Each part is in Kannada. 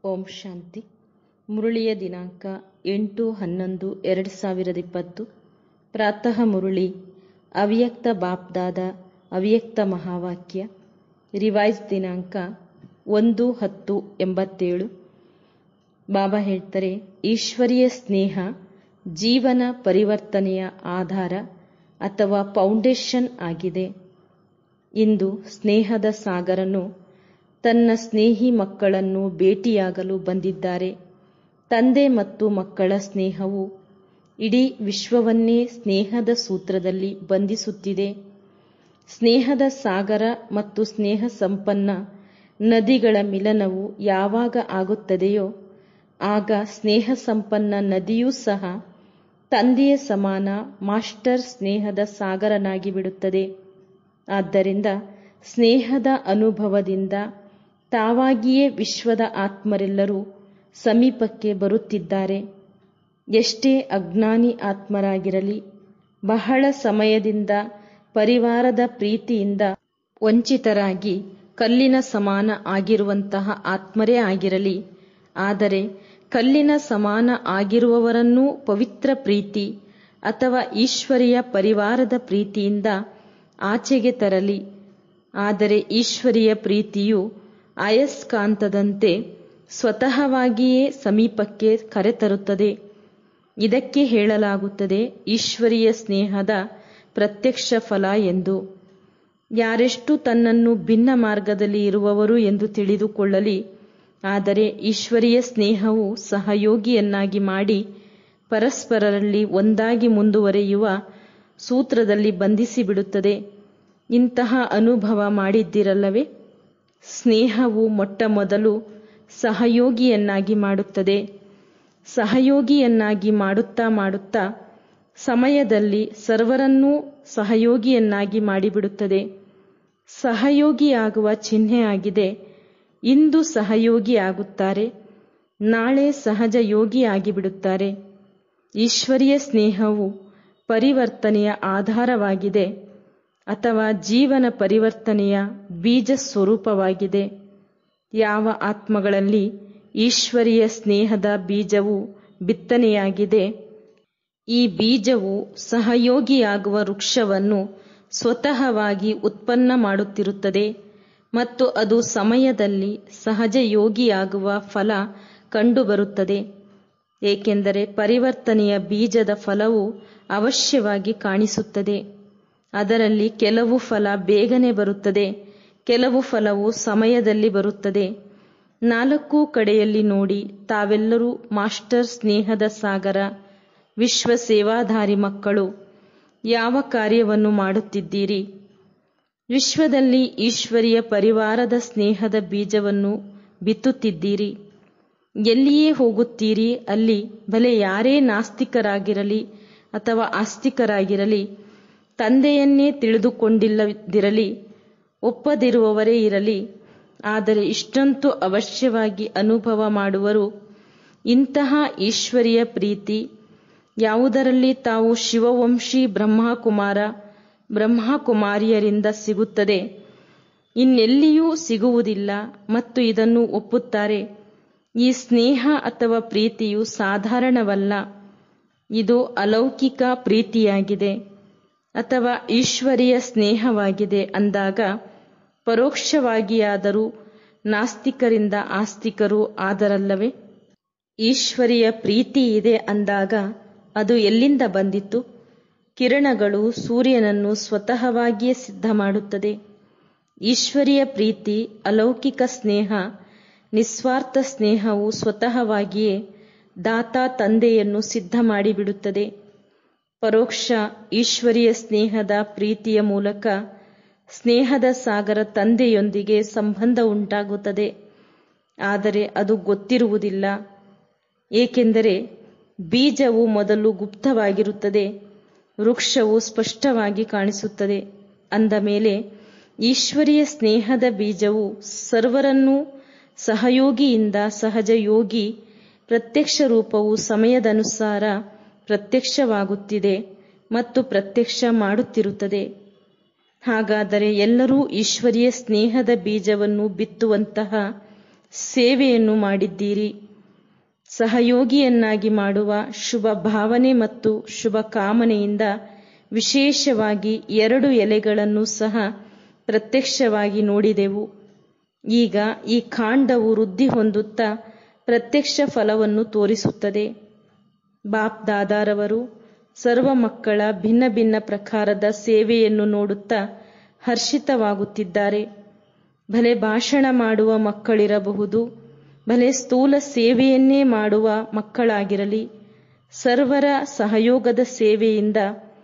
ಓಂ ಶಾಂತಿ ಮುರಳಿಯ ದಿನಾಂಕ ಎಂಟು ಹನ್ನೊಂದು ಎರಡು ಸಾವಿರದ ಇಪ್ಪತ್ತು ಪ್ರಾತಃ ಮುರಳಿ ಅವ್ಯಕ್ತ ಬಾಪ್ದಾದ ಅವ್ಯಕ್ತ ಮಹಾವಾಕ್ಯ ರಿವೈಸ್ ದಿನಾಂಕ ಒಂದು ಹತ್ತು ಎಂಬತ್ತೇಳು ಬಾಬಾ ಹೇಳ್ತಾರೆ ಈಶ್ವರೀಯ ಸ್ನೇಹ ಜೀವನ ಪರಿವರ್ತನೆಯ ಆಧಾರ ಅಥವಾ ಫೌಂಡೇಶನ್ ಆಗಿದೆ ಇಂದು ಸ್ನೇಹದ ಸಾಗರನು ತನ್ನ ಸ್ನೇಹಿ ಮಕ್ಕಳನ್ನು ಭೇಟಿಯಾಗಲು ಬಂದಿದ್ದಾರೆ ತಂದೆ ಮತ್ತು ಮಕ್ಕಳ ಸ್ನೇಹವು ಇಡೀ ವಿಶ್ವವನ್ನೇ ಸ್ನೇಹದ ಸೂತ್ರದಲ್ಲಿ ಬಂಧಿಸುತ್ತಿದೆ ಸ್ನೇಹದ ಸಾಗರ ಮತ್ತು ಸ್ನೇಹ ಸಂಪನ್ನ ನದಿಗಳ ಮಿಲನವು ಯಾವಾಗ ಆಗುತ್ತದೆಯೋ ಆಗ ಸ್ನೇಹ ಸಂಪನ್ನ ನದಿಯೂ ಸಹ ತಂದೆಯ ಸಮಾನ ಮಾಸ್ಟರ್ ಸ್ನೇಹದ ಸಾಗರನಾಗಿ ಬಿಡುತ್ತದೆ ಆದ್ದರಿಂದ ಸ್ನೇಹದ ಅನುಭವದಿಂದ ತಾವಾಗಿಯೇ ವಿಶ್ವದ ಆತ್ಮರೆಲ್ಲರೂ ಸಮೀಪಕ್ಕೆ ಬರುತ್ತಿದ್ದಾರೆ ಎಷ್ಟೇ ಅಜ್ಞಾನಿ ಆತ್ಮರಾಗಿರಲಿ ಬಹಳ ಸಮಯದಿಂದ ಪರಿವಾರದ ಪ್ರೀತಿಯಿಂದ ವಂಚಿತರಾಗಿ ಕಲ್ಲಿನ ಸಮಾನ ಆಗಿರುವಂತಹ ಆತ್ಮರೇ ಆಗಿರಲಿ ಆದರೆ ಕಲ್ಲಿನ ಸಮಾನ ಆಗಿರುವವರನ್ನೂ ಪವಿತ್ರ ಪ್ರೀತಿ ಅಥವಾ ಈಶ್ವರಿಯ ಪರಿವಾರದ ಪ್ರೀತಿಯಿಂದ ಆಚೆಗೆ ತರಲಿ ಆದರೆ ಈಶ್ವರಿಯ ಪ್ರೀತಿಯು ಅಯಸ್ಕಾಂತದಂತೆ ಸ್ವತಃವಾಗಿಯೇ ಸಮೀಪಕ್ಕೆ ಕರೆತರುತ್ತದೆ ಇದಕ್ಕೆ ಹೇಳಲಾಗುತ್ತದೆ ಈಶ್ವರೀಯ ಸ್ನೇಹದ ಪ್ರತ್ಯಕ್ಷ ಫಲ ಎಂದು ಯಾರೆಷ್ಟು ತನ್ನನ್ನು ಭಿನ್ನ ಮಾರ್ಗದಲ್ಲಿ ಇರುವವರು ಎಂದು ತಿಳಿದುಕೊಳ್ಳಲಿ ಆದರೆ ಈಶ್ವರೀಯ ಸ್ನೇಹವು ಸಹಯೋಗಿಯನ್ನಾಗಿ ಮಾಡಿ ಪರಸ್ಪರರಲ್ಲಿ ಒಂದಾಗಿ ಮುಂದುವರಿಯುವ ಸೂತ್ರದಲ್ಲಿ ಬಂಧಿಸಿಬಿಡುತ್ತದೆ ಇಂತಹ ಅನುಭವ ಮಾಡಿದ್ದಿರಲ್ಲವೇ ಸ್ನೇಹವು ಮೊಟ್ಟ ಮೊದಲು ಸಹಯೋಗಿಯನ್ನಾಗಿ ಮಾಡುತ್ತದೆ ಸಹಯೋಗಿಯನ್ನಾಗಿ ಮಾಡುತ್ತಾ ಮಾಡುತ್ತಾ ಸಮಯದಲ್ಲಿ ಸರ್ವರನ್ನೂ ಸಹಯೋಗಿಯನ್ನಾಗಿ ಮಾಡಿಬಿಡುತ್ತದೆ ಸಹಯೋಗಿಯಾಗುವ ಚಿಹ್ನೆಯಾಗಿದೆ ಇಂದು ಸಹಯೋಗಿ ಆಗುತ್ತಾರೆ ನಾಳೆ ಸಹಜ ಯೋಗಿ ಆಗಿಬಿಡುತ್ತಾರೆ ಈಶ್ವರೀಯ ಸ್ನೇಹವು ಪರಿವರ್ತನೆಯ ಆಧಾರವಾಗಿದೆ ಅಥವಾ ಜೀವನ ಪರಿವರ್ತನೆಯ ಬೀಜ ಸ್ವರೂಪವಾಗಿದೆ ಯಾವ ಆತ್ಮಗಳಲ್ಲಿ ಈಶ್ವರೀಯ ಸ್ನೇಹದ ಬೀಜವು ಬಿತ್ತನೆಯಾಗಿದೆ ಈ ಬೀಜವು ಸಹಯೋಗಿಯಾಗುವ ವೃಕ್ಷವನ್ನು ಸ್ವತಃವಾಗಿ ಉತ್ಪನ್ನ ಮಾಡುತ್ತಿರುತ್ತದೆ ಮತ್ತು ಅದು ಸಮಯದಲ್ಲಿ ಸಹಜ ಯೋಗಿಯಾಗುವ ಫಲ ಕಂಡುಬರುತ್ತದೆ ಏಕೆಂದರೆ ಪರಿವರ್ತನೆಯ ಬೀಜದ ಫಲವು ಅವಶ್ಯವಾಗಿ ಕಾಣಿಸುತ್ತದೆ ಅದರಲ್ಲಿ ಕೆಲವು ಫಲ ಬೇಗನೆ ಬರುತ್ತದೆ ಕೆಲವು ಫಲವು ಸಮಯದಲ್ಲಿ ಬರುತ್ತದೆ ನಾಲ್ಕು ಕಡೆಯಲ್ಲಿ ನೋಡಿ ತಾವೆಲ್ಲರೂ ಮಾಸ್ಟರ್ ಸ್ನೇಹದ ಸಾಗರ ವಿಶ್ವ ಸೇವಾಧಾರಿ ಮಕ್ಕಳು ಯಾವ ಕಾರ್ಯವನ್ನು ಮಾಡುತ್ತಿದ್ದೀರಿ ವಿಶ್ವದಲ್ಲಿ ಈಶ್ವರಿಯ ಪರಿವಾರದ ಸ್ನೇಹದ ಬೀಜವನ್ನು ಬಿತ್ತುತ್ತಿದ್ದೀರಿ ಎಲ್ಲಿಯೇ ಹೋಗುತ್ತೀರಿ ಅಲ್ಲಿ ಭಲೆ ಯಾರೇ ನಾಸ್ತಿಕರಾಗಿರಲಿ ಅಥವಾ ಆಸ್ತಿಕರಾಗಿರಲಿ ತಂದೆಯನ್ನೇ ತಿಳಿದುಕೊಂಡಿಲ್ಲದಿರಲಿ ಒಪ್ಪದಿರುವವರೇ ಇರಲಿ ಆದರೆ ಇಷ್ಟಂತೂ ಅವಶ್ಯವಾಗಿ ಅನುಭವ ಮಾಡುವರು ಇಂತಹ ಈಶ್ವರಿಯ ಪ್ರೀತಿ ಯಾವುದರಲ್ಲಿ ತಾವು ಶಿವವಂಶಿ ಬ್ರಹ್ಮಕುಮಾರ ಬ್ರಹ್ಮಕುಮಾರಿಯರಿಂದ ಸಿಗುತ್ತದೆ ಇನ್ನೆಲ್ಲಿಯೂ ಸಿಗುವುದಿಲ್ಲ ಮತ್ತು ಇದನ್ನು ಒಪ್ಪುತ್ತಾರೆ ಈ ಸ್ನೇಹ ಅಥವಾ ಪ್ರೀತಿಯು ಸಾಧಾರಣವಲ್ಲ ಇದು ಅಲೌಕಿಕ ಪ್ರೀತಿಯಾಗಿದೆ ಅಥವಾ ಈಶ್ವರಿಯ ಸ್ನೇಹವಾಗಿದೆ ಅಂದಾಗ ಪರೋಕ್ಷವಾಗಿಯಾದರೂ ನಾಸ್ತಿಕರಿಂದ ಆಸ್ತಿಕರು ಆದರಲ್ಲವೇ ಈಶ್ವರಿಯ ಪ್ರೀತಿ ಇದೆ ಅಂದಾಗ ಅದು ಎಲ್ಲಿಂದ ಬಂದಿತು ಕಿರಣಗಳು ಸೂರ್ಯನನ್ನು ಸ್ವತಃವಾಗಿಯೇ ಸಿದ್ಧ ಮಾಡುತ್ತದೆ ಈಶ್ವರಿಯ ಪ್ರೀತಿ ಅಲೌಕಿಕ ಸ್ನೇಹ ನಿಸ್ವಾರ್ಥ ಸ್ನೇಹವು ಸ್ವತಃವಾಗಿಯೇ ದಾತಾ ತಂದೆಯನ್ನು ಸಿದ್ಧ ಮಾಡಿಬಿಡುತ್ತದೆ ಪರೋಕ್ಷ ಈಶ್ವರಿಯ ಸ್ನೇಹದ ಪ್ರೀತಿಯ ಮೂಲಕ ಸ್ನೇಹದ ಸಾಗರ ತಂದೆಯೊಂದಿಗೆ ಸಂಬಂಧ ಉಂಟಾಗುತ್ತದೆ ಆದರೆ ಅದು ಗೊತ್ತಿರುವುದಿಲ್ಲ ಏಕೆಂದರೆ ಬೀಜವು ಮೊದಲು ಗುಪ್ತವಾಗಿರುತ್ತದೆ ವೃಕ್ಷವು ಸ್ಪಷ್ಟವಾಗಿ ಕಾಣಿಸುತ್ತದೆ ಅಂದ ಮೇಲೆ ಈಶ್ವರಿಯ ಸ್ನೇಹದ ಬೀಜವು ಸರ್ವರನ್ನೂ ಸಹಯೋಗಿಯಿಂದ ಸಹಜ ಯೋಗಿ ಪ್ರತ್ಯಕ್ಷ ರೂಪವು ಸಮಯದನುಸಾರ ಪ್ರತ್ಯಕ್ಷವಾಗುತ್ತಿದೆ ಮತ್ತು ಪ್ರತ್ಯಕ್ಷ ಮಾಡುತ್ತಿರುತ್ತದೆ ಹಾಗಾದರೆ ಎಲ್ಲರೂ ಈಶ್ವರೀಯ ಸ್ನೇಹದ ಬೀಜವನ್ನು ಬಿತ್ತುವಂತಹ ಸೇವೆಯನ್ನು ಮಾಡಿದ್ದೀರಿ ಸಹಯೋಗಿಯನ್ನಾಗಿ ಮಾಡುವ ಶುಭ ಭಾವನೆ ಮತ್ತು ಶುಭ ಕಾಮನೆಯಿಂದ ವಿಶೇಷವಾಗಿ ಎರಡು ಎಲೆಗಳನ್ನು ಸಹ ಪ್ರತ್ಯಕ್ಷವಾಗಿ ನೋಡಿದೆವು ಈಗ ಈ ಕಾಂಡವು ವೃದ್ಧಿ ಹೊಂದುತ್ತಾ ಪ್ರತ್ಯಕ್ಷ ಫಲವನ್ನು ತೋರಿಸುತ್ತದೆ ಬಾಪ್ ದಾದಾರವರು ಸರ್ವ ಮಕ್ಕಳ ಭಿನ್ನ ಭಿನ್ನ ಪ್ರಕಾರದ ಸೇವೆಯನ್ನು ನೋಡುತ್ತಾ ಹರ್ಷಿತವಾಗುತ್ತಿದ್ದಾರೆ ಭಲೆ ಭಾಷಣ ಮಾಡುವ ಮಕ್ಕಳಿರಬಹುದು ಭಲೆ ಸ್ಥೂಲ ಸೇವೆಯನ್ನೇ ಮಾಡುವ ಮಕ್ಕಳಾಗಿರಲಿ ಸರ್ವರ ಸಹಯೋಗದ ಸೇವೆಯಿಂದ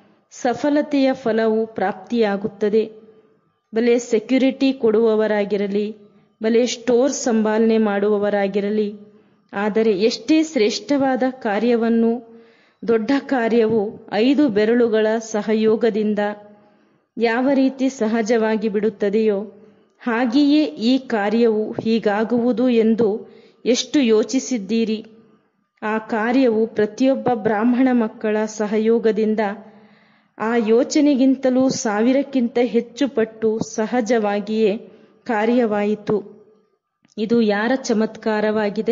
ಸಫಲತೆಯ ಫಲವು ಪ್ರಾಪ್ತಿಯಾಗುತ್ತದೆ ಭಲೆ ಸೆಕ್ಯುರಿಟಿ ಕೊಡುವವರಾಗಿರಲಿ ಭಲೆ ಸ್ಟೋರ್ ಸಂಭಾಲನೆ ಮಾಡುವವರಾಗಿರಲಿ ಆದರೆ ಎಷ್ಟೇ ಶ್ರೇಷ್ಠವಾದ ಕಾರ್ಯವನ್ನು ದೊಡ್ಡ ಕಾರ್ಯವು ಐದು ಬೆರಳುಗಳ ಸಹಯೋಗದಿಂದ ಯಾವ ರೀತಿ ಸಹಜವಾಗಿ ಬಿಡುತ್ತದೆಯೋ ಹಾಗೆಯೇ ಈ ಕಾರ್ಯವು ಹೀಗಾಗುವುದು ಎಂದು ಎಷ್ಟು ಯೋಚಿಸಿದ್ದೀರಿ ಆ ಕಾರ್ಯವು ಪ್ರತಿಯೊಬ್ಬ ಬ್ರಾಹ್ಮಣ ಮಕ್ಕಳ ಸಹಯೋಗದಿಂದ ಆ ಯೋಚನೆಗಿಂತಲೂ ಸಾವಿರಕ್ಕಿಂತ ಹೆಚ್ಚು ಪಟ್ಟು ಸಹಜವಾಗಿಯೇ ಕಾರ್ಯವಾಯಿತು ಇದು ಯಾರ ಚಮತ್ಕಾರವಾಗಿದೆ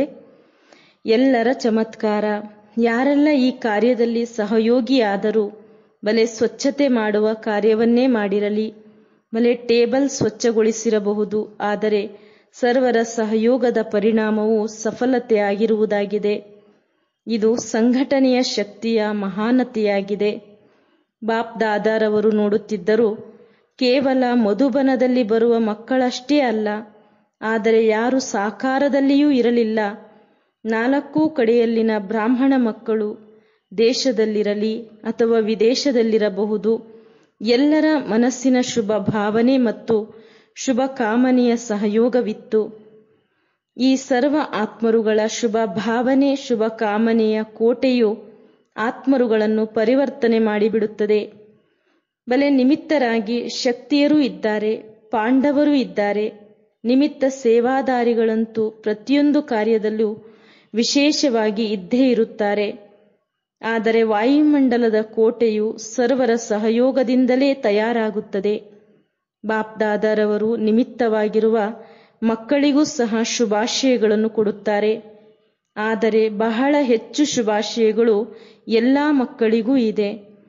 ಎಲ್ಲರ ಚಮತ್ಕಾರ ಯಾರೆಲ್ಲ ಈ ಕಾರ್ಯದಲ್ಲಿ ಸಹಯೋಗಿಯಾದರೂ ಬಲೆ ಸ್ವಚ್ಛತೆ ಮಾಡುವ ಕಾರ್ಯವನ್ನೇ ಮಾಡಿರಲಿ ಬಲೆ ಟೇಬಲ್ ಸ್ವಚ್ಛಗೊಳಿಸಿರಬಹುದು ಆದರೆ ಸರ್ವರ ಸಹಯೋಗದ ಪರಿಣಾಮವು ಸಫಲತೆಯಾಗಿರುವುದಾಗಿದೆ ಇದು ಸಂಘಟನೆಯ ಶಕ್ತಿಯ ಮಹಾನತೆಯಾಗಿದೆ ಬಾಪ್ ದಾದಾರವರು ನೋಡುತ್ತಿದ್ದರು ಕೇವಲ ಮಧುಬನದಲ್ಲಿ ಬರುವ ಮಕ್ಕಳಷ್ಟೇ ಅಲ್ಲ ಆದರೆ ಯಾರು ಸಾಕಾರದಲ್ಲಿಯೂ ಇರಲಿಲ್ಲ ನಾಲ್ಕೂ ಕಡೆಯಲ್ಲಿನ ಬ್ರಾಹ್ಮಣ ಮಕ್ಕಳು ದೇಶದಲ್ಲಿರಲಿ ಅಥವಾ ವಿದೇಶದಲ್ಲಿರಬಹುದು ಎಲ್ಲರ ಮನಸ್ಸಿನ ಶುಭ ಭಾವನೆ ಮತ್ತು ಶುಭ ಕಾಮನೆಯ ಸಹಯೋಗವಿತ್ತು ಈ ಸರ್ವ ಆತ್ಮರುಗಳ ಶುಭ ಭಾವನೆ ಶುಭ ಕಾಮನೆಯ ಕೋಟೆಯು ಆತ್ಮರುಗಳನ್ನು ಪರಿವರ್ತನೆ ಮಾಡಿಬಿಡುತ್ತದೆ ಬಲೆ ನಿಮಿತ್ತರಾಗಿ ಶಕ್ತಿಯರೂ ಇದ್ದಾರೆ ಪಾಂಡವರು ಇದ್ದಾರೆ ನಿಮಿತ್ತ ಸೇವಾದಾರಿಗಳಂತೂ ಪ್ರತಿಯೊಂದು ಕಾರ್ಯದಲ್ಲೂ ವಿಶೇಷವಾಗಿ ಇದ್ದೇ ಇರುತ್ತಾರೆ ಆದರೆ ವಾಯುಮಂಡಲದ ಕೋಟೆಯು ಸರ್ವರ ಸಹಯೋಗದಿಂದಲೇ ತಯಾರಾಗುತ್ತದೆ ಬಾಪ್ದಾದರವರು ನಿಮಿತ್ತವಾಗಿರುವ ಮಕ್ಕಳಿಗೂ ಸಹ ಶುಭಾಶಯಗಳನ್ನು ಕೊಡುತ್ತಾರೆ ಆದರೆ ಬಹಳ ಹೆಚ್ಚು ಶುಭಾಶಯಗಳು ಎಲ್ಲ ಮಕ್ಕಳಿಗೂ ಇದೆ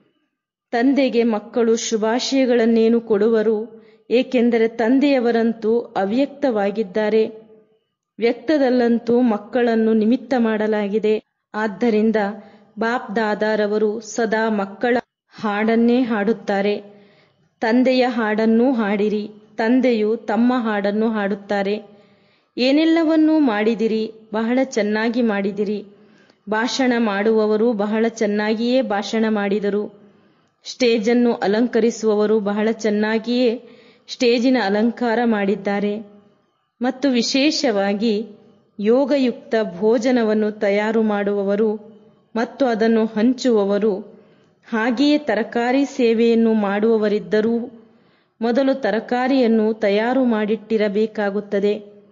ತಂದೆಗೆ ಮಕ್ಕಳು ಶುಭಾಶಯಗಳನ್ನೇನು ಕೊಡುವರು ಏಕೆಂದರೆ ತಂದೆಯವರಂತೂ ಅವ್ಯಕ್ತವಾಗಿದ್ದಾರೆ ವ್ಯಕ್ತದಲ್ಲಂತೂ ಮಕ್ಕಳನ್ನು ನಿಮಿತ್ತ ಮಾಡಲಾಗಿದೆ ಆದ್ದರಿಂದ ಬಾಪ್ ದಾದಾರವರು ಸದಾ ಮಕ್ಕಳ ಹಾಡನ್ನೇ ಹಾಡುತ್ತಾರೆ ತಂದೆಯ ಹಾಡನ್ನೂ ಹಾಡಿರಿ ತಂದೆಯು ತಮ್ಮ ಹಾಡನ್ನು ಹಾಡುತ್ತಾರೆ ಏನೆಲ್ಲವನ್ನೂ ಮಾಡಿದಿರಿ ಬಹಳ ಚೆನ್ನಾಗಿ ಮಾಡಿದಿರಿ ಭಾಷಣ ಮಾಡುವವರು ಬಹಳ ಚೆನ್ನಾಗಿಯೇ ಭಾಷಣ ಮಾಡಿದರು ಸ್ಟೇಜನ್ನು ಅಲಂಕರಿಸುವವರು ಬಹಳ ಚೆನ್ನಾಗಿಯೇ ಸ್ಟೇಜಿನ ಅಲಂಕಾರ ಮಾಡಿದ್ದಾರೆ ಮತ್ತು ವಿಶೇಷವಾಗಿ ಯೋಗಯುಕ್ತ ಭೋಜನವನ್ನು ತಯಾರು ಮಾಡುವವರು ಮತ್ತು ಅದನ್ನು ಹಂಚುವವರು ಹಾಗೆಯೇ ತರಕಾರಿ ಸೇವೆಯನ್ನು ಮಾಡುವವರಿದ್ದರೂ ಮೊದಲು ತರಕಾರಿಯನ್ನು ತಯಾರು ಮಾಡಿಟ್ಟಿರಬೇಕಾಗುತ್ತದೆ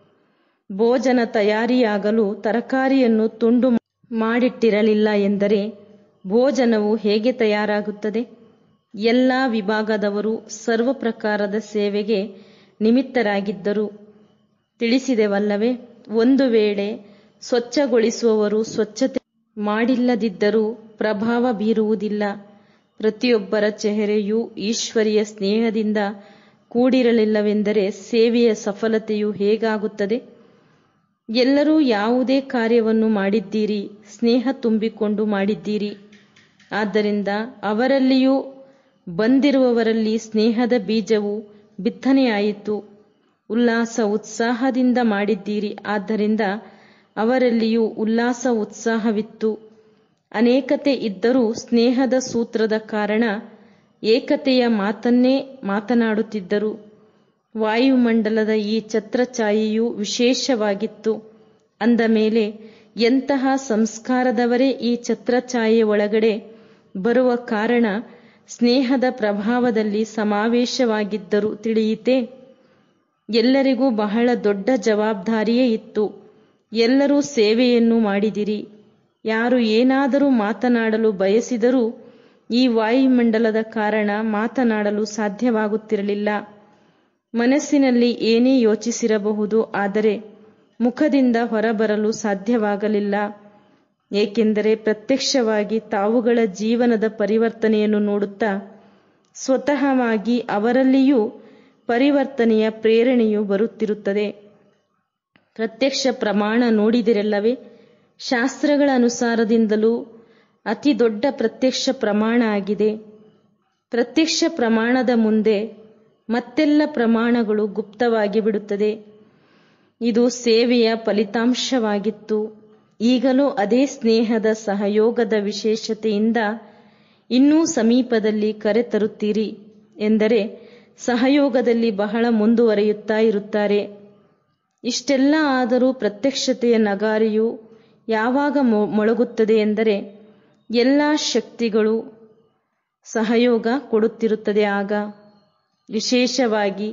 ಭೋಜನ ತಯಾರಿಯಾಗಲು ತರಕಾರಿಯನ್ನು ತುಂಡು ಮಾಡಿಟ್ಟಿರಲಿಲ್ಲ ಎಂದರೆ ಭೋಜನವು ಹೇಗೆ ತಯಾರಾಗುತ್ತದೆ ಎಲ್ಲ ವಿಭಾಗದವರು ಸರ್ವ ಪ್ರಕಾರದ ಸೇವೆಗೆ ನಿಮಿತ್ತರಾಗಿದ್ದರು ತಿಳಿಸಿದೆವಲ್ಲವೇ ಒಂದು ವೇಳೆ ಸ್ವಚ್ಛಗೊಳಿಸುವವರು ಸ್ವಚ್ಛತೆ ಮಾಡಿಲ್ಲದಿದ್ದರೂ ಪ್ರಭಾವ ಬೀರುವುದಿಲ್ಲ ಪ್ರತಿಯೊಬ್ಬರ ಚೆಹರೆಯೂ ಈಶ್ವರಿಯ ಸ್ನೇಹದಿಂದ ಕೂಡಿರಲಿಲ್ಲವೆಂದರೆ ಸೇವೆಯ ಸಫಲತೆಯು ಹೇಗಾಗುತ್ತದೆ ಎಲ್ಲರೂ ಯಾವುದೇ ಕಾರ್ಯವನ್ನು ಮಾಡಿದ್ದೀರಿ ಸ್ನೇಹ ತುಂಬಿಕೊಂಡು ಮಾಡಿದ್ದೀರಿ ಆದ್ದರಿಂದ ಅವರಲ್ಲಿಯೂ ಬಂದಿರುವವರಲ್ಲಿ ಸ್ನೇಹದ ಬೀಜವು ಬಿತ್ತನೆಯಾಯಿತು ಉಲ್ಲಾಸ ಉತ್ಸಾಹದಿಂದ ಮಾಡಿದ್ದೀರಿ ಆದ್ದರಿಂದ ಅವರಲ್ಲಿಯೂ ಉಲ್ಲಾಸ ಉತ್ಸಾಹವಿತ್ತು ಅನೇಕತೆ ಇದ್ದರೂ ಸ್ನೇಹದ ಸೂತ್ರದ ಕಾರಣ ಏಕತೆಯ ಮಾತನ್ನೇ ಮಾತನಾಡುತ್ತಿದ್ದರು ವಾಯುಮಂಡಲದ ಈ ಛತ್ರಛಾಯೆಯು ವಿಶೇಷವಾಗಿತ್ತು ಅಂದ ಮೇಲೆ ಎಂತಹ ಸಂಸ್ಕಾರದವರೇ ಈ ಛತ್ರಛಾಯೆ ಒಳಗಡೆ ಬರುವ ಕಾರಣ ಸ್ನೇಹದ ಪ್ರಭಾವದಲ್ಲಿ ಸಮಾವೇಶವಾಗಿದ್ದರು ತಿಳಿಯಿತೆ ಎಲ್ಲರಿಗೂ ಬಹಳ ದೊಡ್ಡ ಜವಾಬ್ದಾರಿಯೇ ಇತ್ತು ಎಲ್ಲರೂ ಸೇವೆಯನ್ನು ಮಾಡಿದಿರಿ ಯಾರು ಏನಾದರೂ ಮಾತನಾಡಲು ಬಯಸಿದರೂ ಈ ವಾಯುಮಂಡಲದ ಕಾರಣ ಮಾತನಾಡಲು ಸಾಧ್ಯವಾಗುತ್ತಿರಲಿಲ್ಲ ಮನಸ್ಸಿನಲ್ಲಿ ಏನೇ ಯೋಚಿಸಿರಬಹುದು ಆದರೆ ಮುಖದಿಂದ ಹೊರಬರಲು ಸಾಧ್ಯವಾಗಲಿಲ್ಲ ಏಕೆಂದರೆ ಪ್ರತ್ಯಕ್ಷವಾಗಿ ತಾವುಗಳ ಜೀವನದ ಪರಿವರ್ತನೆಯನ್ನು ನೋಡುತ್ತಾ ಸ್ವತಃವಾಗಿ ಅವರಲ್ಲಿಯೂ ಪರಿವರ್ತನೆಯ ಪ್ರೇರಣೆಯು ಬರುತ್ತಿರುತ್ತದೆ ಪ್ರತ್ಯಕ್ಷ ಪ್ರಮಾಣ ನೋಡಿದಿರಲ್ಲವೇ ಶಾಸ್ತ್ರಗಳ ಅನುಸಾರದಿಂದಲೂ ಅತಿ ದೊಡ್ಡ ಪ್ರತ್ಯಕ್ಷ ಪ್ರಮಾಣ ಆಗಿದೆ ಪ್ರತ್ಯಕ್ಷ ಪ್ರಮಾಣದ ಮುಂದೆ ಮತ್ತೆಲ್ಲ ಪ್ರಮಾಣಗಳು ಗುಪ್ತವಾಗಿ ಬಿಡುತ್ತದೆ ಇದು ಸೇವೆಯ ಫಲಿತಾಂಶವಾಗಿತ್ತು ಈಗಲೂ ಅದೇ ಸ್ನೇಹದ ಸಹಯೋಗದ ವಿಶೇಷತೆಯಿಂದ ಇನ್ನೂ ಸಮೀಪದಲ್ಲಿ ಕರೆತರುತ್ತೀರಿ ಎಂದರೆ ಸಹಯೋಗದಲ್ಲಿ ಬಹಳ ಮುಂದುವರಿಯುತ್ತಾ ಇರುತ್ತಾರೆ ಇಷ್ಟೆಲ್ಲ ಆದರೂ ಪ್ರತ್ಯಕ್ಷತೆಯ ನಗಾರಿಯು ಯಾವಾಗ ಮೊಳಗುತ್ತದೆ ಎಂದರೆ ಎಲ್ಲ ಶಕ್ತಿಗಳು ಸಹಯೋಗ ಕೊಡುತ್ತಿರುತ್ತದೆ ಆಗ ವಿಶೇಷವಾಗಿ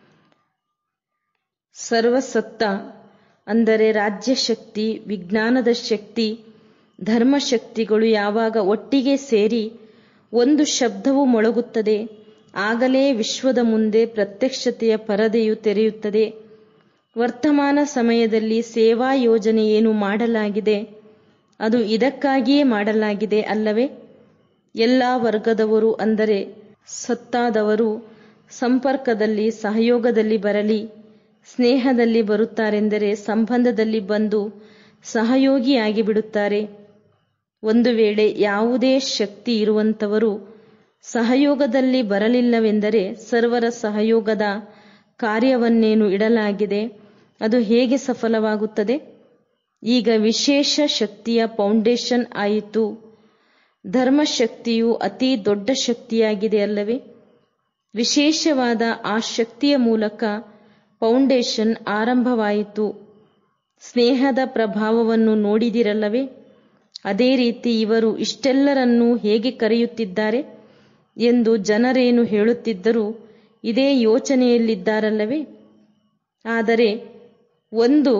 ಸರ್ವಸತ್ತ ಅಂದರೆ ರಾಜ್ಯ ಶಕ್ತಿ ವಿಜ್ಞಾನದ ಶಕ್ತಿ ಧರ್ಮಶಕ್ತಿಗಳು ಯಾವಾಗ ಒಟ್ಟಿಗೆ ಸೇರಿ ಒಂದು ಶಬ್ದವು ಮೊಳಗುತ್ತದೆ ಆಗಲೇ ವಿಶ್ವದ ಮುಂದೆ ಪ್ರತ್ಯಕ್ಷತೆಯ ಪರದೆಯು ತೆರೆಯುತ್ತದೆ ವರ್ತಮಾನ ಸಮಯದಲ್ಲಿ ಸೇವಾ ಯೋಜನೆ ಏನು ಮಾಡಲಾಗಿದೆ ಅದು ಇದಕ್ಕಾಗಿಯೇ ಮಾಡಲಾಗಿದೆ ಅಲ್ಲವೇ ಎಲ್ಲ ವರ್ಗದವರು ಅಂದರೆ ಸತ್ತಾದವರು ಸಂಪರ್ಕದಲ್ಲಿ ಸಹಯೋಗದಲ್ಲಿ ಬರಲಿ ಸ್ನೇಹದಲ್ಲಿ ಬರುತ್ತಾರೆಂದರೆ ಸಂಬಂಧದಲ್ಲಿ ಬಂದು ಸಹಯೋಗಿಯಾಗಿ ಬಿಡುತ್ತಾರೆ ಒಂದು ವೇಳೆ ಯಾವುದೇ ಶಕ್ತಿ ಇರುವಂತವರು ಸಹಯೋಗದಲ್ಲಿ ಬರಲಿಲ್ಲವೆಂದರೆ ಸರ್ವರ ಸಹಯೋಗದ ಕಾರ್ಯವನ್ನೇನು ಇಡಲಾಗಿದೆ ಅದು ಹೇಗೆ ಸಫಲವಾಗುತ್ತದೆ ಈಗ ವಿಶೇಷ ಶಕ್ತಿಯ ಫೌಂಡೇಶನ್ ಆಯಿತು ಧರ್ಮಶಕ್ತಿಯು ಅತಿ ದೊಡ್ಡ ಶಕ್ತಿಯಾಗಿದೆ ಅಲ್ಲವೇ ವಿಶೇಷವಾದ ಆ ಶಕ್ತಿಯ ಮೂಲಕ ಫೌಂಡೇಶನ್ ಆರಂಭವಾಯಿತು ಸ್ನೇಹದ ಪ್ರಭಾವವನ್ನು ನೋಡಿದಿರಲ್ಲವೇ ಅದೇ ರೀತಿ ಇವರು ಇಷ್ಟೆಲ್ಲರನ್ನೂ ಹೇಗೆ ಕರೆಯುತ್ತಿದ್ದಾರೆ ಎಂದು ಜನರೇನು ಹೇಳುತ್ತಿದ್ದರೂ ಇದೇ ಯೋಚನೆಯಲ್ಲಿದ್ದಾರಲ್ಲವೇ ಆದರೆ ಒಂದು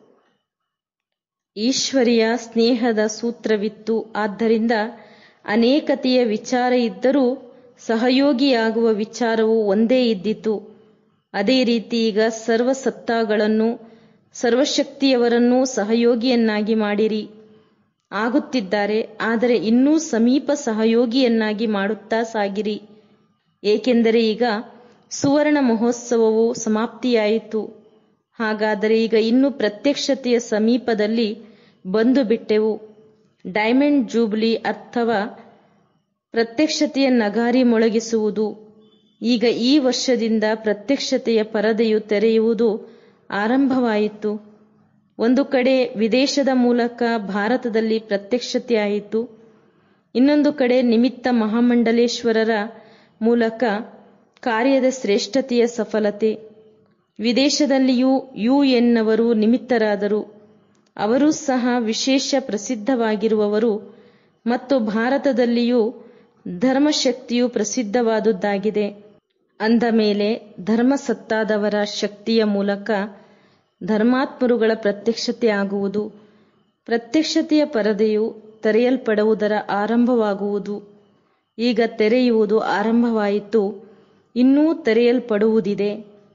ಈಶ್ವರಿಯ ಸ್ನೇಹದ ಸೂತ್ರವಿತ್ತು ಆದ್ದರಿಂದ ಅನೇಕತೆಯ ವಿಚಾರ ಇದ್ದರೂ ಸಹಯೋಗಿಯಾಗುವ ವಿಚಾರವು ಒಂದೇ ಇದ್ದಿತು ಅದೇ ರೀತಿ ಈಗ ಸರ್ವಸತ್ತಾಗಳನ್ನು ಸರ್ವಶಕ್ತಿಯವರನ್ನೂ ಸಹಯೋಗಿಯನ್ನಾಗಿ ಮಾಡಿರಿ ಆಗುತ್ತಿದ್ದಾರೆ ಆದರೆ ಇನ್ನೂ ಸಮೀಪ ಸಹಯೋಗಿಯನ್ನಾಗಿ ಮಾಡುತ್ತಾ ಸಾಗಿರಿ ಏಕೆಂದರೆ ಈಗ ಸುವರ್ಣ ಮಹೋತ್ಸವವು ಸಮಾಪ್ತಿಯಾಯಿತು ಹಾಗಾದರೆ ಈಗ ಇನ್ನು ಪ್ರತ್ಯಕ್ಷತೆಯ ಸಮೀಪದಲ್ಲಿ ಬಂದು ಬಿಟ್ಟೆವು ಡೈಮಂಡ್ ಜೂಬ್ಲಿ ಅಥವಾ ಪ್ರತ್ಯಕ್ಷತೆಯ ನಗಾರಿ ಮೊಳಗಿಸುವುದು ಈಗ ಈ ವರ್ಷದಿಂದ ಪ್ರತ್ಯಕ್ಷತೆಯ ಪರದೆಯು ತೆರೆಯುವುದು ಆರಂಭವಾಯಿತು ಒಂದು ಕಡೆ ವಿದೇಶದ ಮೂಲಕ ಭಾರತದಲ್ಲಿ ಪ್ರತ್ಯಕ್ಷತೆಯಾಯಿತು ಇನ್ನೊಂದು ಕಡೆ ನಿಮಿತ್ತ ಮಹಾಮಂಡಲೇಶ್ವರರ ಮೂಲಕ ಕಾರ್ಯದ ಶ್ರೇಷ್ಠತೆಯ ಸಫಲತೆ ವಿದೇಶದಲ್ಲಿಯೂ ಯುಎನ್ನವರು ನಿಮಿತ್ತರಾದರು ಅವರೂ ಸಹ ವಿಶೇಷ ಪ್ರಸಿದ್ಧವಾಗಿರುವವರು ಮತ್ತು ಭಾರತದಲ್ಲಿಯೂ ಧರ್ಮಶಕ್ತಿಯು ಪ್ರಸಿದ್ಧವಾದುದಾಗಿದೆ ಅಂದ ಮೇಲೆ ಧರ್ಮಸತ್ತಾದವರ ಶಕ್ತಿಯ ಮೂಲಕ ಧರ್ಮಾತ್ಮರುಗಳ ಪ್ರತ್ಯಕ್ಷತೆ ಆಗುವುದು ಪ್ರತ್ಯಕ್ಷತೆಯ ಪರದೆಯು ತೆರೆಯಲ್ಪಡುವುದರ ಆರಂಭವಾಗುವುದು ಈಗ ತೆರೆಯುವುದು ಆರಂಭವಾಯಿತು ಇನ್ನೂ ತೆರೆಯಲ್ಪಡುವುದಿದೆ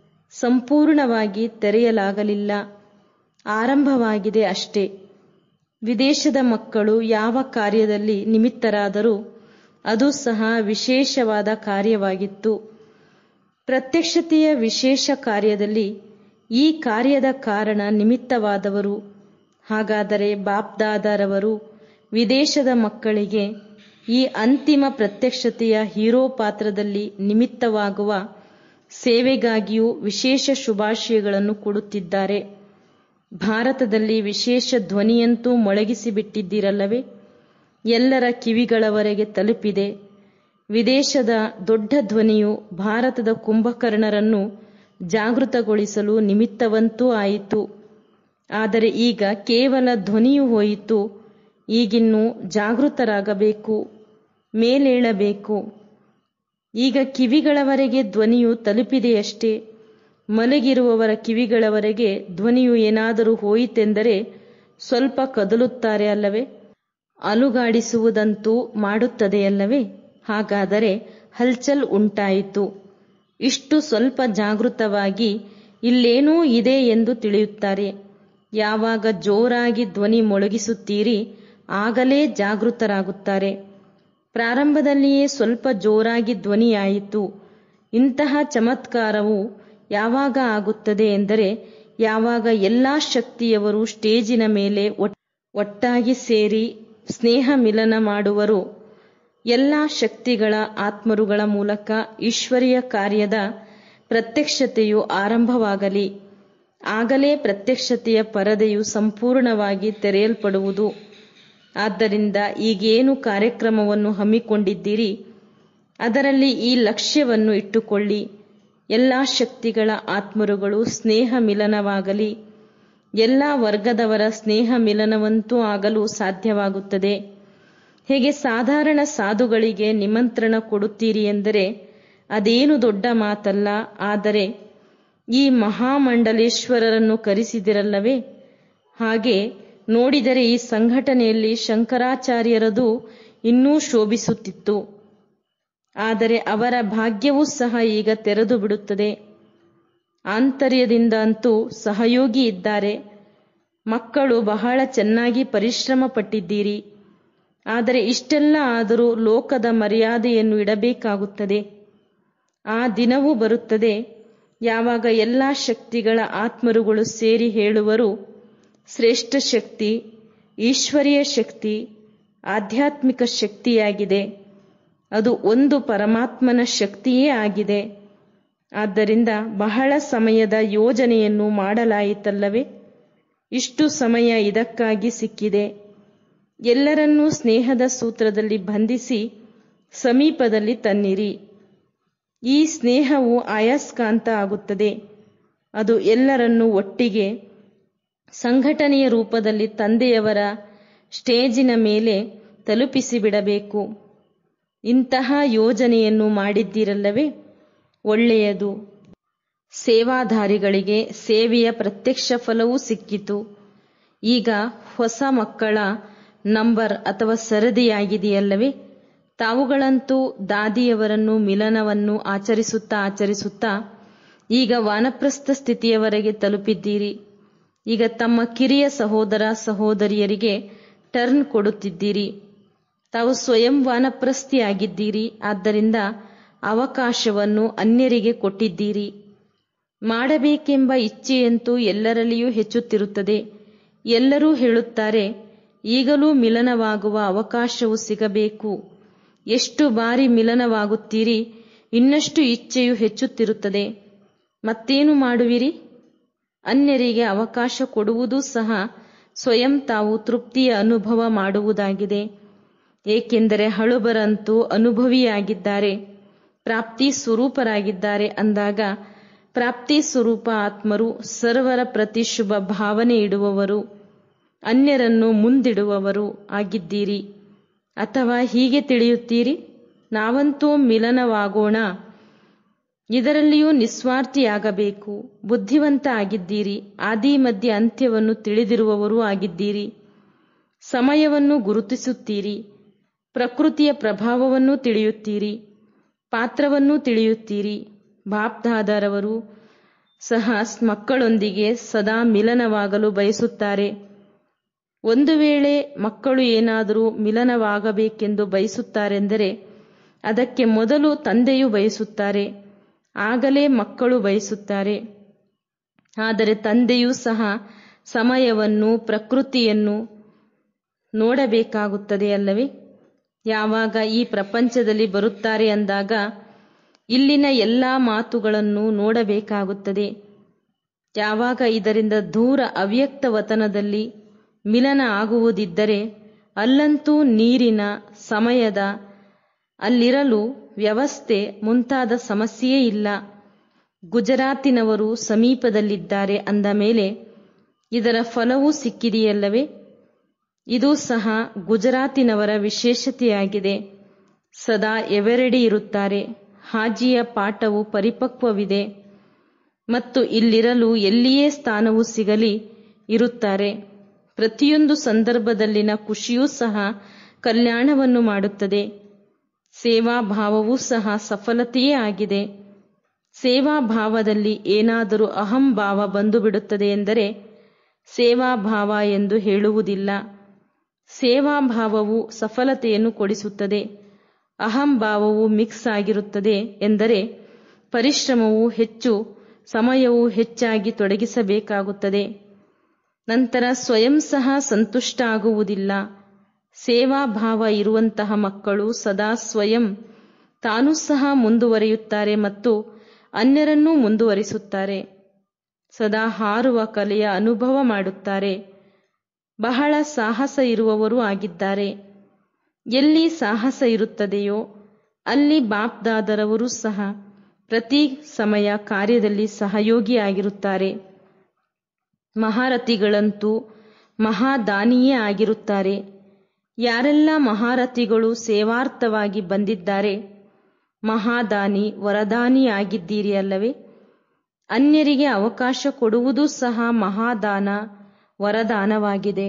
ಸಂಪೂರ್ಣವಾಗಿ ತೆರೆಯಲಾಗಲಿಲ್ಲ ಆರಂಭವಾಗಿದೆ ಅಷ್ಟೇ ವಿದೇಶದ ಮಕ್ಕಳು ಯಾವ ಕಾರ್ಯದಲ್ಲಿ ನಿಮಿತ್ತರಾದರೂ ಅದು ಸಹ ವಿಶೇಷವಾದ ಕಾರ್ಯವಾಗಿತ್ತು ಪ್ರತ್ಯಕ್ಷತೆಯ ವಿಶೇಷ ಕಾರ್ಯದಲ್ಲಿ ಈ ಕಾರ್ಯದ ಕಾರಣ ನಿಮಿತ್ತವಾದವರು ಹಾಗಾದರೆ ಬಾಪ್ದಾದರವರು ವಿದೇಶದ ಮಕ್ಕಳಿಗೆ ಈ ಅಂತಿಮ ಪ್ರತ್ಯಕ್ಷತೆಯ ಹೀರೋ ಪಾತ್ರದಲ್ಲಿ ನಿಮಿತ್ತವಾಗುವ ಸೇವೆಗಾಗಿಯೂ ವಿಶೇಷ ಶುಭಾಶಯಗಳನ್ನು ಕೊಡುತ್ತಿದ್ದಾರೆ ಭಾರತದಲ್ಲಿ ವಿಶೇಷ ಧ್ವನಿಯಂತೂ ಮೊಳಗಿಸಿಬಿಟ್ಟಿದ್ದೀರಲ್ಲವೇ ಎಲ್ಲರ ಕಿವಿಗಳವರೆಗೆ ತಲುಪಿದೆ ವಿದೇಶದ ದೊಡ್ಡ ಧ್ವನಿಯು ಭಾರತದ ಕುಂಭಕರ್ಣರನ್ನು ಜಾಗೃತಗೊಳಿಸಲು ನಿಮಿತ್ತವಂತೂ ಆಯಿತು ಆದರೆ ಈಗ ಕೇವಲ ಧ್ವನಿಯು ಹೋಯಿತು ಈಗಿನ್ನೂ ಜಾಗೃತರಾಗಬೇಕು ಮೇಲೇಳಬೇಕು ಈಗ ಕಿವಿಗಳವರೆಗೆ ಧ್ವನಿಯು ತಲುಪಿದೆಯಷ್ಟೇ ಮಲಗಿರುವವರ ಕಿವಿಗಳವರೆಗೆ ಧ್ವನಿಯು ಏನಾದರೂ ಹೋಯಿತೆಂದರೆ ಸ್ವಲ್ಪ ಕದಲುತ್ತಾರೆ ಅಲ್ಲವೇ ಅಲುಗಾಡಿಸುವುದಂತೂ ಮಾಡುತ್ತದೆಯಲ್ಲವೇ ಹಾಗಾದರೆ ಹಲ್ಚಲ್ ಉಂಟಾಯಿತು ಇಷ್ಟು ಸ್ವಲ್ಪ ಜಾಗೃತವಾಗಿ ಇಲ್ಲೇನೂ ಇದೆ ಎಂದು ತಿಳಿಯುತ್ತಾರೆ ಯಾವಾಗ ಜೋರಾಗಿ ಧ್ವನಿ ಮೊಳಗಿಸುತ್ತೀರಿ ಆಗಲೇ ಜಾಗೃತರಾಗುತ್ತಾರೆ ಪ್ರಾರಂಭದಲ್ಲಿಯೇ ಸ್ವಲ್ಪ ಜೋರಾಗಿ ಧ್ವನಿಯಾಯಿತು ಇಂತಹ ಚಮತ್ಕಾರವು ಯಾವಾಗ ಆಗುತ್ತದೆ ಎಂದರೆ ಯಾವಾಗ ಎಲ್ಲ ಶಕ್ತಿಯವರು ಸ್ಟೇಜಿನ ಮೇಲೆ ಒಟ್ಟಾಗಿ ಸೇರಿ ಸ್ನೇಹ ಮಿಲನ ಮಾಡುವರು ಎಲ್ಲ ಶಕ್ತಿಗಳ ಆತ್ಮರುಗಳ ಮೂಲಕ ಈಶ್ವರೀಯ ಕಾರ್ಯದ ಪ್ರತ್ಯಕ್ಷತೆಯು ಆರಂಭವಾಗಲಿ ಆಗಲೇ ಪ್ರತ್ಯಕ್ಷತೆಯ ಪರದೆಯು ಸಂಪೂರ್ಣವಾಗಿ ತೆರೆಯಲ್ಪಡುವುದು ಆದ್ದರಿಂದ ಈಗೇನು ಕಾರ್ಯಕ್ರಮವನ್ನು ಹಮ್ಮಿಕೊಂಡಿದ್ದೀರಿ ಅದರಲ್ಲಿ ಈ ಲಕ್ಷ್ಯವನ್ನು ಇಟ್ಟುಕೊಳ್ಳಿ ಎಲ್ಲ ಶಕ್ತಿಗಳ ಆತ್ಮರುಗಳು ಸ್ನೇಹ ಮಿಲನವಾಗಲಿ ಎಲ್ಲ ವರ್ಗದವರ ಸ್ನೇಹ ಮಿಲನವಂತೂ ಆಗಲು ಸಾಧ್ಯವಾಗುತ್ತದೆ ಹೇಗೆ ಸಾಧಾರಣ ಸಾಧುಗಳಿಗೆ ನಿಮಂತ್ರಣ ಕೊಡುತ್ತೀರಿ ಎಂದರೆ ಅದೇನು ದೊಡ್ಡ ಮಾತಲ್ಲ ಆದರೆ ಈ ಮಹಾಮಂಡಲೇಶ್ವರರನ್ನು ಕರೆಸಿದಿರಲ್ಲವೇ ಹಾಗೆ ನೋಡಿದರೆ ಈ ಸಂಘಟನೆಯಲ್ಲಿ ಶಂಕರಾಚಾರ್ಯರದು ಇನ್ನೂ ಶೋಭಿಸುತ್ತಿತ್ತು ಆದರೆ ಅವರ ಭಾಗ್ಯವೂ ಸಹ ಈಗ ತೆರೆದು ಬಿಡುತ್ತದೆ ಆಂತರ್ಯದಿಂದ ಅಂತೂ ಸಹಯೋಗಿ ಇದ್ದಾರೆ ಮಕ್ಕಳು ಬಹಳ ಚೆನ್ನಾಗಿ ಪರಿಶ್ರಮ ಪಟ್ಟಿದ್ದೀರಿ ಆದರೆ ಇಷ್ಟೆಲ್ಲ ಆದರೂ ಲೋಕದ ಮರ್ಯಾದೆಯನ್ನು ಇಡಬೇಕಾಗುತ್ತದೆ ಆ ದಿನವೂ ಬರುತ್ತದೆ ಯಾವಾಗ ಎಲ್ಲ ಶಕ್ತಿಗಳ ಆತ್ಮರುಗಳು ಸೇರಿ ಹೇಳುವರು ಶ್ರೇಷ್ಠ ಶಕ್ತಿ ಈಶ್ವರೀಯ ಶಕ್ತಿ ಆಧ್ಯಾತ್ಮಿಕ ಶಕ್ತಿಯಾಗಿದೆ ಅದು ಒಂದು ಪರಮಾತ್ಮನ ಶಕ್ತಿಯೇ ಆಗಿದೆ ಆದ್ದರಿಂದ ಬಹಳ ಸಮಯದ ಯೋಜನೆಯನ್ನು ಮಾಡಲಾಯಿತಲ್ಲವೇ ಇಷ್ಟು ಸಮಯ ಇದಕ್ಕಾಗಿ ಸಿಕ್ಕಿದೆ ಎಲ್ಲರನ್ನೂ ಸ್ನೇಹದ ಸೂತ್ರದಲ್ಲಿ ಬಂಧಿಸಿ ಸಮೀಪದಲ್ಲಿ ತನ್ನಿರಿ ಈ ಸ್ನೇಹವು ಅಯಸ್ಕಾಂತ ಆಗುತ್ತದೆ ಅದು ಎಲ್ಲರನ್ನೂ ಒಟ್ಟಿಗೆ ಸಂಘಟನೆಯ ರೂಪದಲ್ಲಿ ತಂದೆಯವರ ಸ್ಟೇಜಿನ ಮೇಲೆ ತಲುಪಿಸಿಬಿಡಬೇಕು ಇಂತಹ ಯೋಜನೆಯನ್ನು ಮಾಡಿದ್ದೀರಲ್ಲವೇ ಒಳ್ಳೆಯದು ಸೇವಾಧಾರಿಗಳಿಗೆ ಸೇವೆಯ ಪ್ರತ್ಯಕ್ಷ ಫಲವೂ ಸಿಕ್ಕಿತು ಈಗ ಹೊಸ ಮಕ್ಕಳ ನಂಬರ್ ಅಥವಾ ಸರದಿಯಾಗಿದೆಯಲ್ಲವೇ ತಾವುಗಳಂತೂ ದಾದಿಯವರನ್ನು ಮಿಲನವನ್ನು ಆಚರಿಸುತ್ತಾ ಆಚರಿಸುತ್ತಾ ಈಗ ವಾನಪ್ರಸ್ಥ ಸ್ಥಿತಿಯವರೆಗೆ ತಲುಪಿದ್ದೀರಿ ಈಗ ತಮ್ಮ ಕಿರಿಯ ಸಹೋದರ ಸಹೋದರಿಯರಿಗೆ ಟರ್ನ್ ಕೊಡುತ್ತಿದ್ದೀರಿ ತಾವು ಸ್ವಯಂ ವಾನಪ್ರಸ್ಥಿಯಾಗಿದ್ದೀರಿ ಆದ್ದರಿಂದ ಅವಕಾಶವನ್ನು ಅನ್ಯರಿಗೆ ಕೊಟ್ಟಿದ್ದೀರಿ ಮಾಡಬೇಕೆಂಬ ಇಚ್ಛೆಯಂತೂ ಎಲ್ಲರಲ್ಲಿಯೂ ಹೆಚ್ಚುತ್ತಿರುತ್ತದೆ ಎಲ್ಲರೂ ಹೇಳುತ್ತಾರೆ ಈಗಲೂ ಮಿಲನವಾಗುವ ಅವಕಾಶವು ಸಿಗಬೇಕು ಎಷ್ಟು ಬಾರಿ ಮಿಲನವಾಗುತ್ತೀರಿ ಇನ್ನಷ್ಟು ಇಚ್ಛೆಯು ಹೆಚ್ಚುತ್ತಿರುತ್ತದೆ ಮತ್ತೇನು ಮಾಡುವಿರಿ ಅನ್ಯರಿಗೆ ಅವಕಾಶ ಕೊಡುವುದೂ ಸಹ ಸ್ವಯಂ ತಾವು ತೃಪ್ತಿಯ ಅನುಭವ ಮಾಡುವುದಾಗಿದೆ ಏಕೆಂದರೆ ಹಳುಬರಂತೂ ಅನುಭವಿಯಾಗಿದ್ದಾರೆ ಪ್ರಾಪ್ತಿ ಸ್ವರೂಪರಾಗಿದ್ದಾರೆ ಅಂದಾಗ ಪ್ರಾಪ್ತಿ ಸ್ವರೂಪ ಆತ್ಮರು ಸರ್ವರ ಪ್ರತಿ ಶುಭ ಭಾವನೆ ಇಡುವವರು ಅನ್ಯರನ್ನು ಮುಂದಿಡುವವರು ಆಗಿದ್ದೀರಿ ಅಥವಾ ಹೀಗೆ ತಿಳಿಯುತ್ತೀರಿ ನಾವಂತೂ ಮಿಲನವಾಗೋಣ ಇದರಲ್ಲಿಯೂ ನಿಸ್ವಾರ್ಥಿಯಾಗಬೇಕು ಬುದ್ಧಿವಂತ ಆಗಿದ್ದೀರಿ ಆದಿ ಮಧ್ಯ ಅಂತ್ಯವನ್ನು ತಿಳಿದಿರುವವರೂ ಆಗಿದ್ದೀರಿ ಸಮಯವನ್ನು ಗುರುತಿಸುತ್ತೀರಿ ಪ್ರಕೃತಿಯ ಪ್ರಭಾವವನ್ನು ತಿಳಿಯುತ್ತೀರಿ ಪಾತ್ರವನ್ನೂ ತಿಳಿಯುತ್ತೀರಿ ಬಾಪ್ದಾದರವರು ಸಹ ಮಕ್ಕಳೊಂದಿಗೆ ಸದಾ ಮಿಲನವಾಗಲು ಬಯಸುತ್ತಾರೆ ಒಂದು ವೇಳೆ ಮಕ್ಕಳು ಏನಾದರೂ ಮಿಲನವಾಗಬೇಕೆಂದು ಬಯಸುತ್ತಾರೆಂದರೆ ಅದಕ್ಕೆ ಮೊದಲು ತಂದೆಯು ಬಯಸುತ್ತಾರೆ ಆಗಲೇ ಮಕ್ಕಳು ಬಯಸುತ್ತಾರೆ ಆದರೆ ತಂದೆಯೂ ಸಹ ಸಮಯವನ್ನು ಪ್ರಕೃತಿಯನ್ನು ನೋಡಬೇಕಾಗುತ್ತದೆ ಅಲ್ಲವೇ ಯಾವಾಗ ಈ ಪ್ರಪಂಚದಲ್ಲಿ ಬರುತ್ತಾರೆ ಅಂದಾಗ ಇಲ್ಲಿನ ಎಲ್ಲ ಮಾತುಗಳನ್ನು ನೋಡಬೇಕಾಗುತ್ತದೆ ಯಾವಾಗ ಇದರಿಂದ ದೂರ ಅವ್ಯಕ್ತ ವತನದಲ್ಲಿ ಮಿಲನ ಆಗುವುದಿದ್ದರೆ ಅಲ್ಲಂತೂ ನೀರಿನ ಸಮಯದ ಅಲ್ಲಿರಲು ವ್ಯವಸ್ಥೆ ಮುಂತಾದ ಸಮಸ್ಯೆಯೇ ಇಲ್ಲ ಗುಜರಾತಿನವರು ಸಮೀಪದಲ್ಲಿದ್ದಾರೆ ಅಂದ ಮೇಲೆ ಇದರ ಫಲವೂ ಸಿಕ್ಕಿದೆಯಲ್ಲವೇ ಇದು ಸಹ ಗುಜರಾತಿನವರ ವಿಶೇಷತೆಯಾಗಿದೆ ಸದಾ ಎವೆರಡಿ ಇರುತ್ತಾರೆ ಹಾಜಿಯ ಪಾಠವು ಪರಿಪಕ್ವವಿದೆ ಮತ್ತು ಇಲ್ಲಿರಲು ಎಲ್ಲಿಯೇ ಸ್ಥಾನವು ಸಿಗಲಿ ಇರುತ್ತಾರೆ ಪ್ರತಿಯೊಂದು ಸಂದರ್ಭದಲ್ಲಿನ ಖುಷಿಯೂ ಸಹ ಕಲ್ಯಾಣವನ್ನು ಮಾಡುತ್ತದೆ ಸೇವಾ ಭಾವವೂ ಸಹ ಸಫಲತೆಯೇ ಆಗಿದೆ ಸೇವಾ ಭಾವದಲ್ಲಿ ಏನಾದರೂ ಅಹಂಭಾವ ಬಂದು ಬಿಡುತ್ತದೆ ಎಂದರೆ ಸೇವಾಭಾವ ಎಂದು ಹೇಳುವುದಿಲ್ಲ ಸೇವಾಭಾವವು ಸಫಲತೆಯನ್ನು ಕೊಡಿಸುತ್ತದೆ ಅಹಂಭಾವವು ಮಿಕ್ಸ್ ಆಗಿರುತ್ತದೆ ಎಂದರೆ ಪರಿಶ್ರಮವು ಹೆಚ್ಚು ಸಮಯವು ಹೆಚ್ಚಾಗಿ ತೊಡಗಿಸಬೇಕಾಗುತ್ತದೆ ನಂತರ ಸ್ವಯಂ ಸಹ ಸಂತುಷ್ಟ ಆಗುವುದಿಲ್ಲ ಸೇವಾಭಾವ ಇರುವಂತಹ ಮಕ್ಕಳು ಸದಾ ಸ್ವಯಂ ತಾನೂ ಸಹ ಮುಂದುವರಿಯುತ್ತಾರೆ ಮತ್ತು ಅನ್ಯರನ್ನೂ ಮುಂದುವರಿಸುತ್ತಾರೆ ಸದಾ ಹಾರುವ ಕಲೆಯ ಅನುಭವ ಮಾಡುತ್ತಾರೆ ಬಹಳ ಸಾಹಸ ಇರುವವರೂ ಆಗಿದ್ದಾರೆ ಎಲ್ಲಿ ಸಾಹಸ ಇರುತ್ತದೆಯೋ ಅಲ್ಲಿ ಬಾಪ್ದಾದರವರು ಸಹ ಪ್ರತಿ ಸಮಯ ಕಾರ್ಯದಲ್ಲಿ ಸಹಯೋಗಿಯಾಗಿರುತ್ತಾರೆ ಮಹಾರಥಿಗಳಂತೂ ಮಹಾದಾನಿಯೇ ಆಗಿರುತ್ತಾರೆ ಯಾರೆಲ್ಲ ಮಹಾರಥಿಗಳು ಸೇವಾರ್ಥವಾಗಿ ಬಂದಿದ್ದಾರೆ ಮಹಾದಾನಿ ವರದಾನಿ ಆಗಿದ್ದೀರಿ ಅಲ್ಲವೇ ಅನ್ಯರಿಗೆ ಅವಕಾಶ ಕೊಡುವುದೂ ಸಹ ಮಹಾದಾನ ವರದಾನವಾಗಿದೆ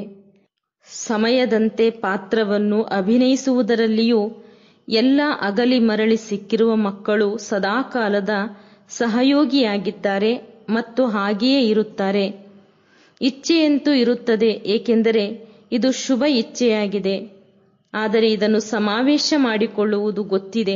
ಸಮಯದಂತೆ ಪಾತ್ರವನ್ನು ಅಭಿನಯಿಸುವುದರಲ್ಲಿಯೂ ಎಲ್ಲ ಅಗಲಿ ಮರಳಿ ಸಿಕ್ಕಿರುವ ಮಕ್ಕಳು ಸದಾಕಾಲದ ಸಹಯೋಗಿಯಾಗಿದ್ದಾರೆ ಮತ್ತು ಹಾಗೆಯೇ ಇರುತ್ತಾರೆ ಇಚ್ಛೆಯಂತೂ ಇರುತ್ತದೆ ಏಕೆಂದರೆ ಇದು ಶುಭ ಇಚ್ಛೆಯಾಗಿದೆ ಆದರೆ ಇದನ್ನು ಸಮಾವೇಶ ಮಾಡಿಕೊಳ್ಳುವುದು ಗೊತ್ತಿದೆ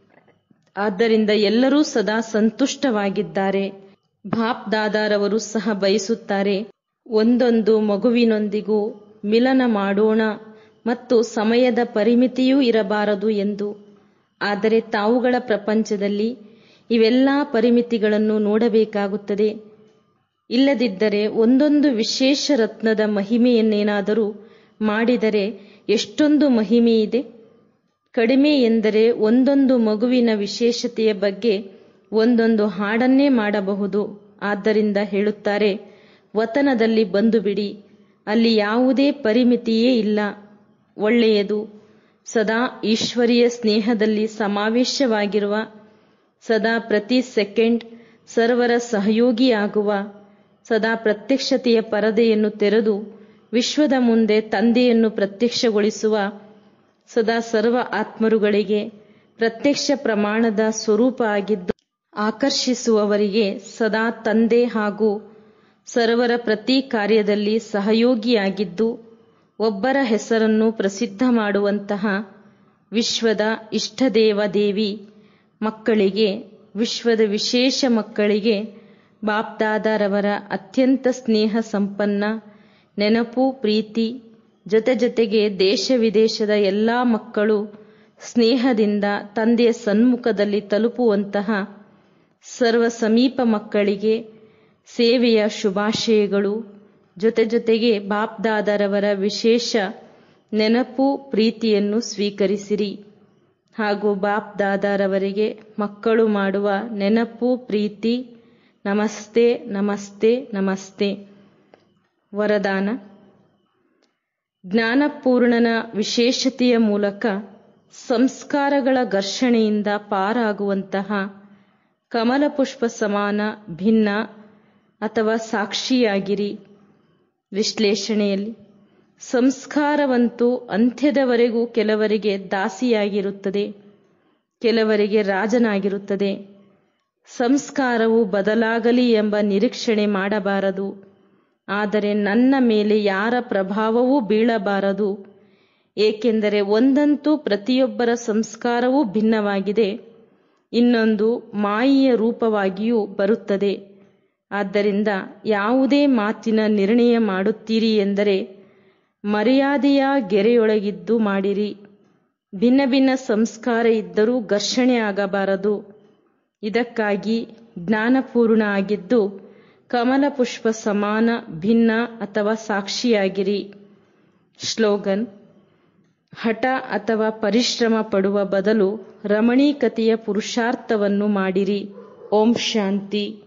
ಆದ್ದರಿಂದ ಎಲ್ಲರೂ ಸದಾ ಸಂತುಷ್ಟವಾಗಿದ್ದಾರೆ ಬಾಪ್ ದಾದಾರವರು ಸಹ ಬಯಸುತ್ತಾರೆ ಒಂದೊಂದು ಮಗುವಿನೊಂದಿಗೂ ಮಿಲನ ಮಾಡೋಣ ಮತ್ತು ಸಮಯದ ಪರಿಮಿತಿಯೂ ಇರಬಾರದು ಎಂದು ಆದರೆ ತಾವುಗಳ ಪ್ರಪಂಚದಲ್ಲಿ ಇವೆಲ್ಲ ಪರಿಮಿತಿಗಳನ್ನು ನೋಡಬೇಕಾಗುತ್ತದೆ ಇಲ್ಲದಿದ್ದರೆ ಒಂದೊಂದು ವಿಶೇಷ ರತ್ನದ ಮಹಿಮೆಯನ್ನೇನಾದರೂ ಮಾಡಿದರೆ ಎಷ್ಟೊಂದು ಮಹಿಮೆ ಇದೆ ಕಡಿಮೆ ಎಂದರೆ ಒಂದೊಂದು ಮಗುವಿನ ವಿಶೇಷತೆಯ ಬಗ್ಗೆ ಒಂದೊಂದು ಹಾಡನ್ನೇ ಮಾಡಬಹುದು ಆದ್ದರಿಂದ ಹೇಳುತ್ತಾರೆ ವತನದಲ್ಲಿ ಬಂದು ಬಿಡಿ ಅಲ್ಲಿ ಯಾವುದೇ ಪರಿಮಿತಿಯೇ ಇಲ್ಲ ಒಳ್ಳೆಯದು ಸದಾ ಈಶ್ವರೀಯ ಸ್ನೇಹದಲ್ಲಿ ಸಮಾವೇಶವಾಗಿರುವ ಸದಾ ಪ್ರತಿ ಸೆಕೆಂಡ್ ಸರ್ವರ ಸಹಯೋಗಿಯಾಗುವ ಸದಾ ಪ್ರತ್ಯಕ್ಷತೆಯ ಪರದೆಯನ್ನು ತೆರೆದು ವಿಶ್ವದ ಮುಂದೆ ತಂದೆಯನ್ನು ಪ್ರತ್ಯಕ್ಷಗೊಳಿಸುವ ಸದಾ ಸರ್ವ ಆತ್ಮರುಗಳಿಗೆ ಪ್ರತ್ಯಕ್ಷ ಪ್ರಮಾಣದ ಸ್ವರೂಪ ಆಗಿದ್ದು ಆಕರ್ಷಿಸುವವರಿಗೆ ಸದಾ ತಂದೆ ಹಾಗೂ ಸರ್ವರ ಪ್ರತಿ ಕಾರ್ಯದಲ್ಲಿ ಸಹಯೋಗಿಯಾಗಿದ್ದು ಒಬ್ಬರ ಹೆಸರನ್ನು ಪ್ರಸಿದ್ಧ ಮಾಡುವಂತಹ ವಿಶ್ವದ ಇಷ್ಟದೇವ ದೇವಿ ಮಕ್ಕಳಿಗೆ ವಿಶ್ವದ ವಿಶೇಷ ಮಕ್ಕಳಿಗೆ ಬಾಪ್ದಾದಾರವರ ಅತ್ಯಂತ ಸ್ನೇಹ ಸಂಪನ್ನ ನೆನಪು ಪ್ರೀತಿ ಜೊತೆ ಜೊತೆಗೆ ದೇಶ ವಿದೇಶದ ಎಲ್ಲ ಮಕ್ಕಳು ಸ್ನೇಹದಿಂದ ತಂದೆಯ ಸನ್ಮುಖದಲ್ಲಿ ತಲುಪುವಂತಹ ಸರ್ವ ಸಮೀಪ ಮಕ್ಕಳಿಗೆ ಸೇವೆಯ ಶುಭಾಶಯಗಳು ಜೊತೆ ಜೊತೆಗೆ ಬಾಪ್ದಾದರವರ ವಿಶೇಷ ನೆನಪು ಪ್ರೀತಿಯನ್ನು ಸ್ವೀಕರಿಸಿರಿ ಹಾಗೂ ಬಾಪ್ ದಾದಾರವರಿಗೆ ಮಕ್ಕಳು ಮಾಡುವ ನೆನಪು ಪ್ರೀತಿ ನಮಸ್ತೆ ನಮಸ್ತೆ ನಮಸ್ತೆ ವರದಾನ ಜ್ಞಾನಪೂರ್ಣನ ವಿಶೇಷತೆಯ ಮೂಲಕ ಸಂಸ್ಕಾರಗಳ ಘರ್ಷಣೆಯಿಂದ ಪಾರಾಗುವಂತಹ ಕಮಲಪುಷ್ಪ ಸಮಾನ ಭಿನ್ನ ಅಥವಾ ಸಾಕ್ಷಿಯಾಗಿರಿ ವಿಶ್ಲೇಷಣೆಯಲ್ಲಿ ಸಂಸ್ಕಾರವಂತೂ ಅಂತ್ಯದವರೆಗೂ ಕೆಲವರಿಗೆ ದಾಸಿಯಾಗಿರುತ್ತದೆ ಕೆಲವರಿಗೆ ರಾಜನಾಗಿರುತ್ತದೆ ಸಂಸ್ಕಾರವು ಬದಲಾಗಲಿ ಎಂಬ ನಿರೀಕ್ಷಣೆ ಮಾಡಬಾರದು ಆದರೆ ನನ್ನ ಮೇಲೆ ಯಾರ ಪ್ರಭಾವವೂ ಬೀಳಬಾರದು ಏಕೆಂದರೆ ಒಂದಂತೂ ಪ್ರತಿಯೊಬ್ಬರ ಸಂಸ್ಕಾರವೂ ಭಿನ್ನವಾಗಿದೆ ಇನ್ನೊಂದು ಮಾಯಿಯ ರೂಪವಾಗಿಯೂ ಬರುತ್ತದೆ ಆದ್ದರಿಂದ ಯಾವುದೇ ಮಾತಿನ ನಿರ್ಣಯ ಮಾಡುತ್ತೀರಿ ಎಂದರೆ ಮರ್ಯಾದೆಯ ಗೆರೆಯೊಳಗಿದ್ದು ಮಾಡಿರಿ ಭಿನ್ನ ಭಿನ್ನ ಸಂಸ್ಕಾರ ಇದ್ದರೂ ಘರ್ಷಣೆ ಆಗಬಾರದು ಇದಕ್ಕಾಗಿ ಜ್ಞಾನಪೂರ್ಣ ಆಗಿದ್ದು ಕಮಲ ಪುಷ್ಪ ಸಮಾನ ಭಿನ್ನ ಅಥವಾ ಸಾಕ್ಷಿಯಾಗಿರಿ ಶ್ಲೋಗನ್ ಹಠ ಅಥವಾ ಪರಿಶ್ರಮ ಪಡುವ ಬದಲು ರಮಣೀಕತೆಯ ಪುರುಷಾರ್ಥವನ್ನು ಮಾಡಿರಿ ಓಂ ಶಾಂತಿ